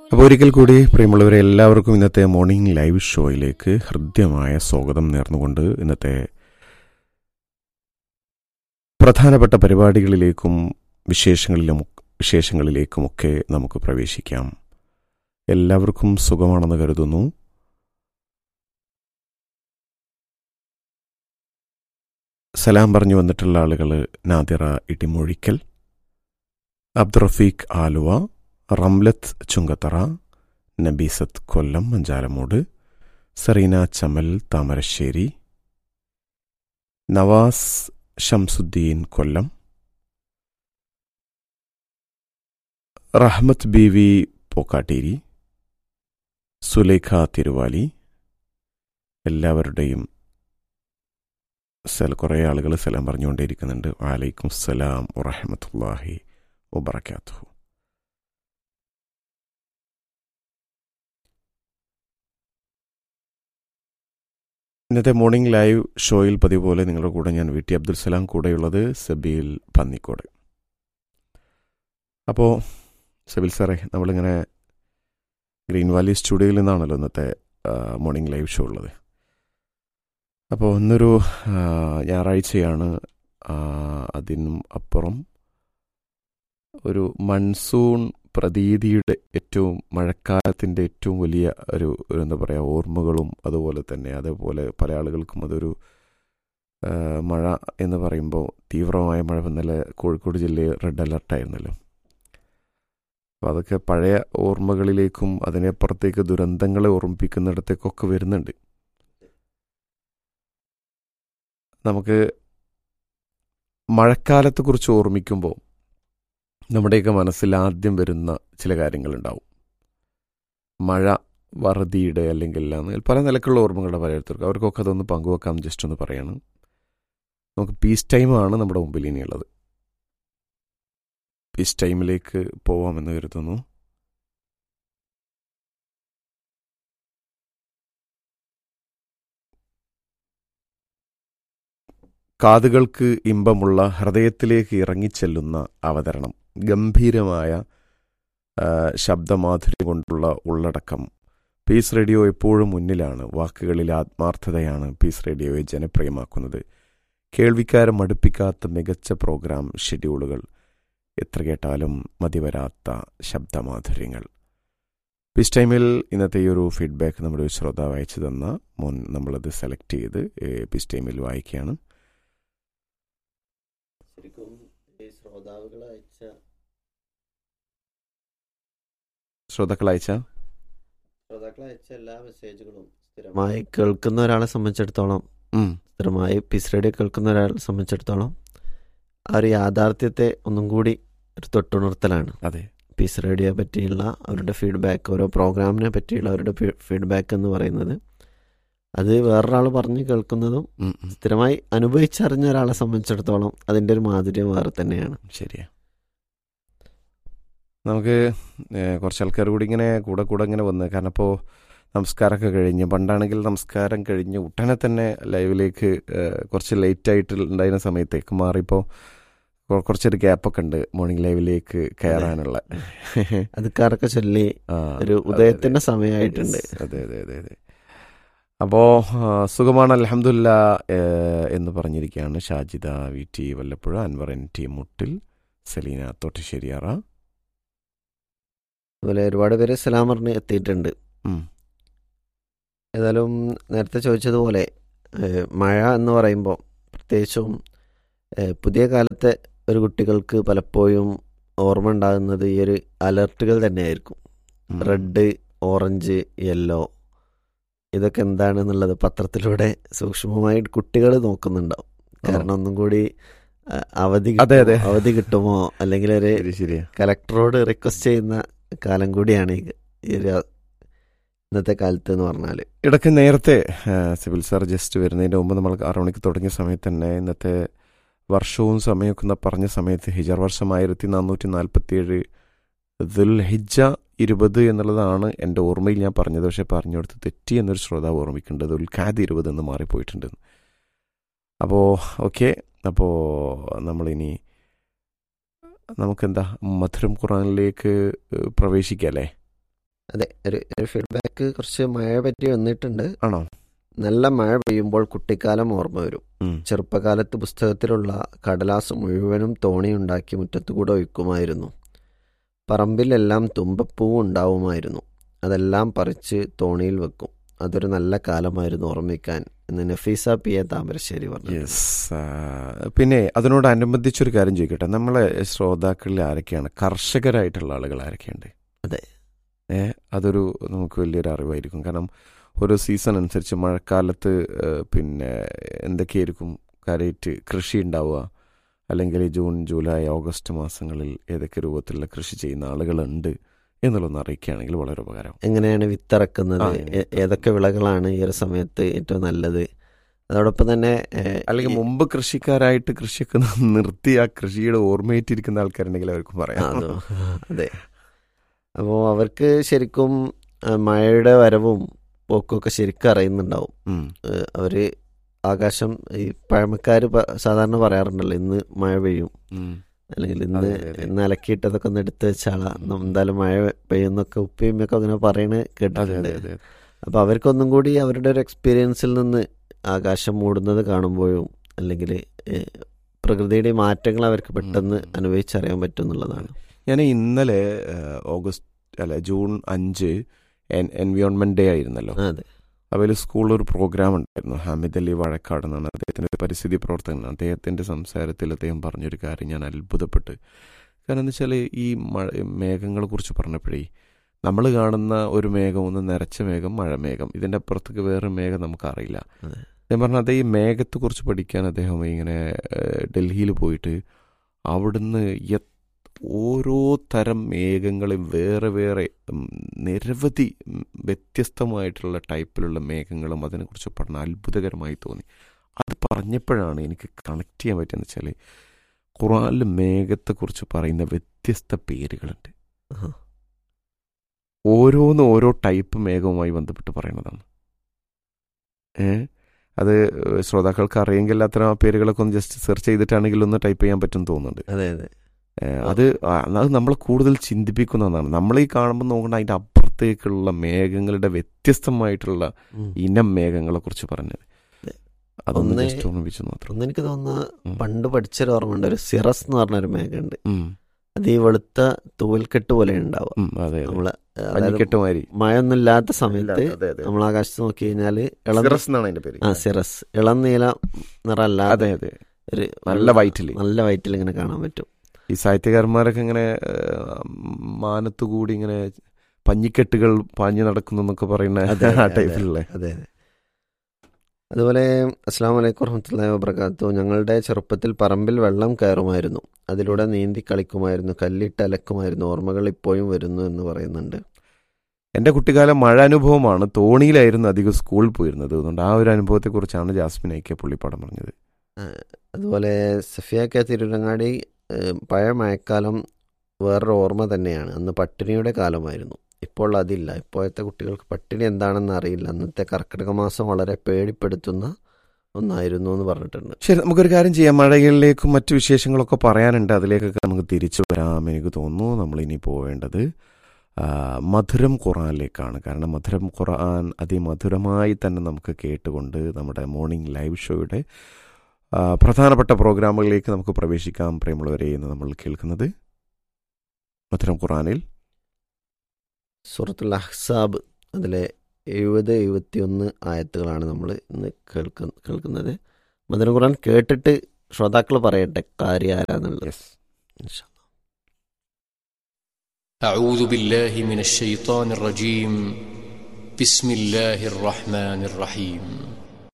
അപ്പോൾ ഒരിക്കൽ കൂടി പ്രിയമുള്ളവരെ എല്ലാവർക്കും ഇന്നത്തെ മോർണിംഗ് ലൈവ് ഷോയിലേക്ക് ഹൃദ്യമായ സ്വാഗതം നേർന്നുകൊണ്ട് ഇന്നത്തെ പ്രധാനപ്പെട്ട പരിപാടികളിലേക്കും വിശേഷങ്ങളിലും വിശേഷങ്ങളിലേക്കുമൊക്കെ നമുക്ക് പ്രവേശിക്കാം എല്ലാവർക്കും സുഖമാണെന്ന് കരുതുന്നു സലാം പറഞ്ഞു വന്നിട്ടുള്ള ആളുകൾ നാദിറ ഇടിമൊഴിക്കൽ അബ്ദുറഫീഖ് ആലുവ റംലത്ത് ചുങ്കത്തറ നബീസത്ത് കൊല്ലം മഞ്ചാലമൂട് സറീന ചമൽ താമരശ്ശേരി നവാസ് ഷംസുദ്ദീൻ കൊല്ലം റഹ്മത്ത് ബി വി പോക്കാട്ടേരി സുലേഖ തിരുവാലി എല്ലാവരുടെയും സല കുറേ ആളുകൾ സലാം പറഞ്ഞുകൊണ്ടേയിരിക്കുന്നുണ്ട് വാലൈക്കും സലാം വറഹമത്തല്ലാഹി വബർക്കാത്തു ഇന്നത്തെ മോർണിംഗ് ലൈവ് ഷോയിൽ പതിവ് പോലെ നിങ്ങളുടെ കൂടെ ഞാൻ വി ടി അബ്ദുൽ സലാം കൂടെയുള്ളത് സബീൽ പന്നിക്കോട് അപ്പോൾ സബീൽ സാറേ നമ്മളിങ്ങനെ ഗ്രീൻ വാലി സ്റ്റുഡിയോയിൽ നിന്നാണല്ലോ ഇന്നത്തെ മോർണിംഗ് ലൈവ് ഷോ ഉള്ളത് അപ്പോൾ ഇന്നൊരു ഞായറാഴ്ചയാണ് അതിനും അപ്പുറം ഒരു മൺസൂൺ പ്രതീതിയുടെ ഏറ്റവും മഴക്കാലത്തിൻ്റെ ഏറ്റവും വലിയ ഒരു ഒരു എന്താ പറയുക ഓർമ്മകളും അതുപോലെ തന്നെ അതേപോലെ പല ആളുകൾക്കും അതൊരു മഴ എന്ന് പറയുമ്പോൾ തീവ്രമായ മഴ ഇന്നലെ കോഴിക്കോട് ജില്ലയിൽ റെഡ് അലർട്ടായിരുന്നല്ലോ അപ്പോൾ അതൊക്കെ പഴയ ഓർമ്മകളിലേക്കും അതിനപ്പുറത്തേക്ക് ദുരന്തങ്ങളെ ഓർമ്മിപ്പിക്കുന്നിടത്തേക്കൊക്കെ വരുന്നുണ്ട് നമുക്ക് മഴക്കാലത്തെക്കുറിച്ച് ഓർമ്മിക്കുമ്പോൾ നമ്മുടെയൊക്കെ മനസ്സിൽ ആദ്യം വരുന്ന ചില കാര്യങ്ങളുണ്ടാവും മഴ വറുതിയുടെ അല്ലെങ്കിൽ പല നിലക്കുള്ള ഓർമ്മകളുടെ പലയിടത്തും അവർക്കൊക്കെ അതൊന്ന് പങ്കുവെക്കാം ജസ്റ്റ് ഒന്ന് പറയണം നമുക്ക് പീസ് ടൈമാണ് നമ്മുടെ മുമ്പിൽ ഇനിയുള്ളത് പീസ് ടൈമിലേക്ക് പോവാമെന്ന് കരുതുന്നു കാതുകൾക്ക് ഇമ്പമുള്ള ഹൃദയത്തിലേക്ക് ഇറങ്ങിച്ചെല്ലുന്ന അവതരണം ഗംഭീരമായ ശബ്ദമാധുര്യം കൊണ്ടുള്ള ഉള്ളടക്കം പീസ് റേഡിയോ എപ്പോഴും മുന്നിലാണ് വാക്കുകളിൽ ആത്മാർത്ഥതയാണ് പീസ് റേഡിയോയെ ജനപ്രിയമാക്കുന്നത് കേൾവിക്കാരെ മടുപ്പിക്കാത്ത മികച്ച പ്രോഗ്രാം ഷെഡ്യൂളുകൾ എത്ര കേട്ടാലും മതിവരാത്ത ശബ്ദമാധുര്യങ്ങൾ പീസ് ടൈമിൽ ഇന്നത്തെ ഈ ഒരു ഫീഡ്ബാക്ക് നമ്മുടെ ഒരു ശ്രോതാവ് അയച്ചു തന്ന മുൻ നമ്മളത് സെലക്ട് ചെയ്ത് പീസ് ടൈമിൽ വായിക്കുകയാണ് ശരിക്കും ഈ ശ്രോതാവുകൾ അയച്ച ശ്രോതാക്കൾ അയച്ച ശ്രോതാക്കൾ അയച്ച എല്ലാ മെസ്സേജുകളും സ്ഥിരമായി കേൾക്കുന്ന ഒരാളെ സംബന്ധിച്ചിടത്തോളം ഉം, സ്ഥിരമായി പിസ് റേഡിയോ കേൾക്കുന്ന ഒരാളെ സംബന്ധിച്ചിടത്തോളം ആ ഒരു യാഥാർത്ഥ്യത്തെ ഒന്നും കൂടി ഒരു തൊട്ടുണർത്തലാണ് അതെ പീസ് റേഡിയോയെ പറ്റിയുള്ള അവരുടെ ഫീഡ്ബാക്ക് ഓരോ പ്രോഗ്രാമിനെ പറ്റിയുള്ള അവരുടെ ഫീഡ്ബാക്ക് എന്ന് പറയുന്നത് അത് വേറൊരാൾ പറഞ്ഞ് കേൾക്കുന്നതും ഉം, ഉം, സ്ഥിരമായി അനുഭവിച്ചറിഞ്ഞ ഒരാളെ സംബന്ധിച്ചിടത്തോളം അതിൻ്റെ ഒരു മാധുര്യം വേറെ തന്നെയാണ് ശരിയാ നമുക്ക് ഏഹ്, കുറച്ച് ആൾക്കാർ കൂടി ഇങ്ങനെ കൂടെ കൂടെ ഇങ്ങനെ വന്ന് കാരണം ഇപ്പോൾ നമസ്കാരമൊക്കെ കഴിഞ്ഞ് പണ്ടാണെങ്കിൽ നമസ്കാരം കഴിഞ്ഞ് ഉടനെ തന്നെ ലൈവിലേക്ക് ഏഹ്, കുറച്ച് ലേറ്റ് ആയിട്ട് ഉണ്ടായിരുന്ന സമയത്തേക്ക് മാറിപ്പോൾ കൊ- കുറച്ചൊരു ഗ്യാപ്പൊക്കെ ഉണ്ട് മോർണിംഗ് ലൈവിലേക്ക് കയറാനുള്ള അതുക്കാരൊക്കെ ചൊല്ലി ആ, ഒരു അതെ, അതെ. ഉദയത്തിന്റെ സമയമായിട്ടുണ്ട് അതെ അതെ അതെ അതെ അപ്പോൾ സുഖമാണ് അലഹമുല്ല എന്ന് പറഞ്ഞിരിക്കുകയാണ് Shajida V T Vallappuzha Anwar N T Muttil Selina തൊട്ടിശ്ശേരിയാറ അതുപോലെ ഒരുപാട് പേര് സലാം പറഞ്ഞ് എത്തിയിട്ടുണ്ട് ഉം. ഏതായാലും നേരത്തെ ചോദിച്ചതുപോലെ ഏഹ്, മഴ എന്ന് പറയുമ്പോൾ പ്രത്യേകിച്ചും ഏഹ്, പുതിയ കാലത്തെ ഒരു കുട്ടികൾക്ക് പലപ്പോഴും ഓർമ്മ ഉണ്ടാകുന്നത് ഈ ഒരു അലർട്ടുകൾ തന്നെയായിരിക്കും ഉം. റെഡ് ഓറഞ്ച് യെല്ലോ ഇതൊക്കെ എന്താണെന്നുള്ളത് പത്രത്തിലൂടെ സൂക്ഷ്മമായി കുട്ടികൾ നോക്കുന്നുണ്ടാവും കാരണം ഒന്നും കൂടി ആ, അവധി അതെ, കിട്ടുമോ- അതെ. അവധി കിട്ടുമോ അല്ലെങ്കിൽ ഒരു ശരി ശരിയാ കലക്ടറോട് റിക്വസ്റ്റ് ചെയ്യുന്ന കാലം കൂടിയാണ് ഈ ഈ ഒരു ഇന്നത്തെ കാലത്ത് എന്ന് പറഞ്ഞാൽ ഇടയ്ക്ക് നേരത്തെ ആ, സിവിൽ സാർ ജസ്റ്റ് വരുന്നതിന് മുമ്പ് നമ്മൾ ആറു മണിക്ക് തുടങ്ങിയ സമയത്ത് തന്നെ ഇന്നത്തെ വർഷവും സമയമൊക്കെ ഒന്ന് പറഞ്ഞ സമയത്ത് ഹിജർ വർഷം ആയിരത്തി നാനൂറ്റി നാൽപ്പത്തി ഏഴ് ദുൽ ഹിജ ഇരുപത് എന്നുള്ളതാണ് എൻ്റെ ഓർമ്മയിൽ ഞാൻ പറഞ്ഞത് പക്ഷേ പറഞ്ഞു കൊടുത്ത് തെറ്റി എന്നൊരു ശ്രോതാവ് ഓർമ്മിക്കുന്നുണ്ട് ദുൽ ഖാദ് ഇരുപത് എന്ന് മാറിപ്പോയിട്ടുണ്ട് അപ്പോൾ ഓക്കെ അപ്പോൾ നമ്മളിനി നമുക്കെന്താ മധുരം ഖുറാനിലേക്ക് പ്രവേശിക്കാം അല്ലേ അതെ ഒരു ഒരു ഫീഡ്ബാക്ക് കുറച്ച് മഴ പറ്റി വന്നിട്ടുണ്ട് ആണോ നല്ല മഴ പെയ്യുമ്പോൾ കുട്ടിക്കാലം ഓർമ്മ വരും ഉം. ചെറുപ്പകാലത്ത് പുസ്തകത്തിലുള്ള കടലാസ് മുഴുവനും തോണിയുണ്ടാക്കി മുറ്റത്തുകൂടെ ഒഴിക്കുമായിരുന്നു പറമ്പിലെല്ലാം തുമ്പപ്പൂവ് ഉണ്ടാവുമായിരുന്നു അതെല്ലാം പറിച്ച് തോണിയിൽ വെക്കും അതൊരു നല്ല കാലമായിരുന്നു ഓർമ്മിക്കാൻ എന്ന് നഫീസ പി എ താമരശ്ശേരി പറഞ്ഞു യെസ് പിന്നെ അതിനോടനുബന്ധിച്ചൊരു കാര്യം ചോദിക്കട്ടെ നമ്മളെ ശ്രോതാക്കളിൽ ആരൊക്കെയാണ് കർഷകരായിട്ടുള്ള ആളുകൾ ആരൊക്കെയുണ്ട് അതെ. ഏ അതൊരു നമുക്ക് വലിയൊരു അറിവായിരിക്കും കാരണം ഓരോ സീസൺ അനുസരിച്ച് മഴക്കാലത്ത് ഏഹ്, പിന്നെ എന്തൊക്കെയായിരിക്കും കാര്യമായിട്ട് കൃഷി ഉണ്ടാവുക അല്ലെങ്കിൽ ജൂൺ ജൂലൈ ഓഗസ്റ്റ് മാസങ്ങളിൽ ഏതൊക്കെ രൂപത്തിലുള്ള കൃഷി ചെയ്യുന്ന ആളുകളുണ്ട് എന്നുള്ളതൊന്ന് അറിയിക്കുകയാണെങ്കിൽ വളരെ ഉപകാരം എങ്ങനെയാണ് വിത്തിറക്കുന്നത് ആ, ഏ- ഏതൊക്കെ വിളകളാണ് ഈ ഒരു സമയത്ത് ഏറ്റവും നല്ലത് അതോടൊപ്പം തന്നെ ഏ, അല്ലെങ്കിൽ ഈ- മുമ്പ് കൃഷിക്കാരായിട്ട് കൃഷിയൊക്കെ നിർത്തി ആ കൃഷിയുടെ ഓർമ്മയേറ്റിരിക്കുന്ന ആൾക്കാരുണ്ടെങ്കിൽ അവർക്ക് ആ, പറയാം അതോ. അതെ അപ്പോൾ അവർക്ക് ശരിക്കും ആ, മഴയുടെ വരവും പോക്കൊക്കെ ശരിക്കും അറിയുന്നുണ്ടാവും ഉം. ഏഹ് അവര് ആകാശം ഈ പഴമക്കാർ സാധാരണ പറയാറുണ്ടല്ലോ ഇന്ന് മഴ പെയ്യും ഉം. അല്ലെങ്കിൽ ഇന്ന് അതെ, അതെ, അതെ. ഇന്ന് അലക്കിയിട്ടതൊക്കെ ഒന്ന് എടുത്ത് വെച്ചാളാ ഉം. എന്തായാലും മഴ പെയ്യുന്നൊക്കെ ഉപ്പയുമ്മയൊക്കെ അങ്ങനെ പറയണ അതെ കേട്ടിട്ടുണ്ട് അതെ അതെ അപ്പൊ അവർക്കൊന്നും കൂടി അവരുടെ ഒരു എക്സ്പീരിയൻസിൽ നിന്ന് ആകാശം മൂടുന്നത് കാണുമ്പോഴും അല്ലെങ്കിൽ പ്രകൃതിയുടെ മാറ്റങ്ങൾ അവർക്ക് പെട്ടെന്ന് ഉം. അനുഭവിച്ചറിയാൻ പറ്റും എന്നുള്ളതാണ് ഞാൻ ഇന്നലെ ഏഹ്, ഓഗസ്റ്റ് അല്ല ജൂൺ അഞ്ച് എൻ- എൻവയോൺമെന്റ് ഡേ ആയിരുന്നല്ലോ ആ, അതെ അവയിൽ സ്കൂളിൽ ഒരു പ്രോഗ്രാം ഉണ്ടായിരുന്നു ഹാമിദ് അലി വാഴക്കാട് എന്നാണ് അദ്ദേഹത്തിന്റെ ഒരു പരിസ്ഥിതി പ്രവർത്തകനാണ് അദ്ദേഹത്തിന്റെ സംസാരത്തിൽ അദ്ദേഹം പറഞ്ഞൊരു കാര്യം ഞാൻ അത്ഭുതപ്പെട്ട് കാരണം എന്താ വെച്ചാൽ ഈ മഴ മേഘങ്ങളെ കുറിച്ച് പറഞ്ഞപ്പോഴേ നമ്മൾ കാണുന്ന ഒരു മേഘം ഒന്ന് നിറച്ച മേഘം മഴമേഘം ഇതിന്റെ അപ്പുറത്തേക്ക് വേറെ മേഘം നമുക്കറിയില്ല അതെ. ഞാൻ പറഞ്ഞ അതേ ഈ മേഘത്തെ കുറിച്ച് പഠിക്കാൻ അദ്ദേഹം ഇങ്ങനെ ഏഹ്, ഡൽഹിയിൽ പോയിട്ട് അവിടുന്ന് എത്ര ഓരോ തരം മേഘങ്ങളെയും വേറെ വേറെ ഉം, നിരവധി ഉം, വ്യത്യസ്തമായിട്ടുള്ള ടൈപ്പിലുള്ള മേഘങ്ങളും അതിനെക്കുറിച്ച് പഠനം അത്ഭുതകരമായി തോന്നി അത് പറഞ്ഞപ്പോഴാണ് എനിക്ക് കണക്ട് ചെയ്യാൻ പറ്റുന്നത് വെച്ചാൽ ഖുറാനിൽ മേഘത്തെക്കുറിച്ച് പറയുന്ന വ്യത്യസ്ത പേരുകളുണ്ട് ആഹാ. ഓരോന്നും ഓരോ ടൈപ്പ് മേഘവുമായി ബന്ധപ്പെട്ട് പറയുന്നതാണ് ഏ അത് ശ്രോതാക്കൾക്ക് അറിയെങ്കിൽ അത്തരം ആ പേരുകളൊക്കെ ഒന്ന് ജസ്റ്റ് സെർച്ച് ചെയ്തിട്ടാണെങ്കിൽ ഒന്ന് ടൈപ്പ് ചെയ്യാൻ പറ്റും തോന്നുന്നുണ്ട് അതെ അതെ ഏ, അത് ആ, അത് നമ്മളെ കൂടുതൽ ചിന്തിപ്പിക്കുന്നതാണ് നമ്മൾ ഈ കാണുമ്പോൾ നോക്കേണ്ട അതിന്റെ അപ്പുറത്തേക്കുള്ള മേഘങ്ങളുടെ വ്യത്യസ്തമായിട്ടുള്ള ഉം. ഇനം മേഘങ്ങളെ കുറിച്ച് പറഞ്ഞത് അതെ. അതൊന്ന് ഒന്ന് ജസ്റ്റ് ഓർമ്മിപ്പിച്ചു മാത്രം ഒന്ന് എനിക്ക് തോന്നുന്നു ഉം. പണ്ട് പഠിച്ചൊരു ഓർമ്മയുണ്ട് ഒരു സിറസ് എന്ന് പറഞ്ഞൊരു മേഘമുണ്ട് ഉം, അത് ഈ വെളുത്ത തൂവൽക്കെട്ട് പോലെ ഉണ്ടാവുക ഉം, അതെ അതെ നമ്മള് അതായത് പഞ്ഞിക്കെട്ടുമാരി മഴയൊന്നും ഇല്ലാത്ത സമയത്ത് അതെ അതെ നമ്മൾ ആകാശത്ത് നോക്കി കഴിഞ്ഞാല് ഇളം സിറസ് എന്നാണ് അതിന്റെ പേര് ആ സിറസ് ഇളം നീല നിറമല്ലാതെ അതെ അതെ ഒരു നല്ല വൈറ്റില് നല്ല വൈറ്റിൽ ഇങ്ങനെ കാണാൻ പറ്റും ഈ സാഹിത്യകാരന്മാരൊക്കെ ഇങ്ങനെ മാനത്തു കൂടി ഇങ്ങനെ പഞ്ഞിക്കെട്ടുകൾ പാഞ്ഞു നടക്കുന്നു എന്നൊക്കെ പറയുന്ന അതെ, ആ അതെ, ടൈപ്പിലുള്ള അതെ അതെ അതുപോലെ അസ്സാം വലൈക്കും വറഹമത്തല്ലാ വബർക്കാത്തു ഞങ്ങളുടെ ചെറുപ്പത്തിൽ പറമ്പിൽ വെള്ളം കയറുമായിരുന്നു അതിലൂടെ നീന്തി കളിക്കുമായിരുന്നു കല്ലിട്ട് അലക്കുമായിരുന്നു ഓർമ്മകൾ ഇപ്പോഴും വരുന്നു എന്ന് പറയുന്നുണ്ട് എന്റെ കുട്ടിക്കാലം മഴ അനുഭവമാണ് തോണിയിലായിരുന്നു അധികം സ്കൂളിൽ പോയിരുന്നത് അതുകൊണ്ട് ആ ഒരു അനുഭവത്തെക്കുറിച്ചാണ് ജാസ്മിൻ ഐക്യ പുള്ളിപ്പാടം പറഞ്ഞത് അതുപോലെ സഫിയ കെ തിരുരങ്ങാടി ഏഹ്, പഴയ മഴക്കാലം വേറൊരു ഓർമ്മ തന്നെയാണ് അന്ന് പട്ടിണിയുടെ കാലമായിരുന്നു ഇപ്പോൾ അതില്ല ഇപ്പോഴത്തെ കുട്ടികൾക്ക് പട്ടിണി എന്താണെന്ന് അറിയില്ല അന്നത്തെ കർക്കിടക മാസം വളരെ പേടിപ്പെടുത്തുന്ന ഒന്നായിരുന്നു എന്ന് പറഞ്ഞിട്ടുണ്ട് ശരി നമുക്കൊരു കാര്യം ചെയ്യാം മഴകളിലേക്കും മറ്റു വിശേഷങ്ങളൊക്കെ പറയാനുണ്ട് അതിലേക്കൊക്കെ നമുക്ക് തിരിച്ചു വരാം എനിക്ക് തോന്നുന്നു നമ്മൾ ഇനി പോവേണ്ടത് ആ, മധുരം ഖുറാനിലേക്കാണ് കാരണം മധുരം ഖുർആൻ അതിമധുരമായി തന്നെ നമുക്ക് കേട്ടുകൊണ്ട് നമ്മുടെ മോർണിംഗ് ലൈവ് ഷോയുടെ ആ, പ്രധാനപ്പെട്ട പ്രോഗ്രാമുകളിലേക്ക് നമുക്ക് പ്രവേശിക്കാം പ്രിയമുള്ളവരെ എന്ന് നമ്മൾ കേൾക്കുന്നത് മധുരം ഖുറാനിൽ സൂറത്തുൽ അഹ്സാബ് അതിലെ എഴുപത് എഴുപത്തിയൊന്ന് ആയത്തുകളാണ് നമ്മൾ ഇന്ന് കേൾക്ക കേൾക്കുന്നത് മദന ഖുർആൻ കേട്ടിട്ട് ശ്രോതാക്കൾ പറയട്ടെ കാര്യം ആരാന്നുള്ളത് യെസ് ഇൻഷാ അല്ലാ. أعوذ بالله من الشيطان الرجيم بسم الله الرحمن الرحيم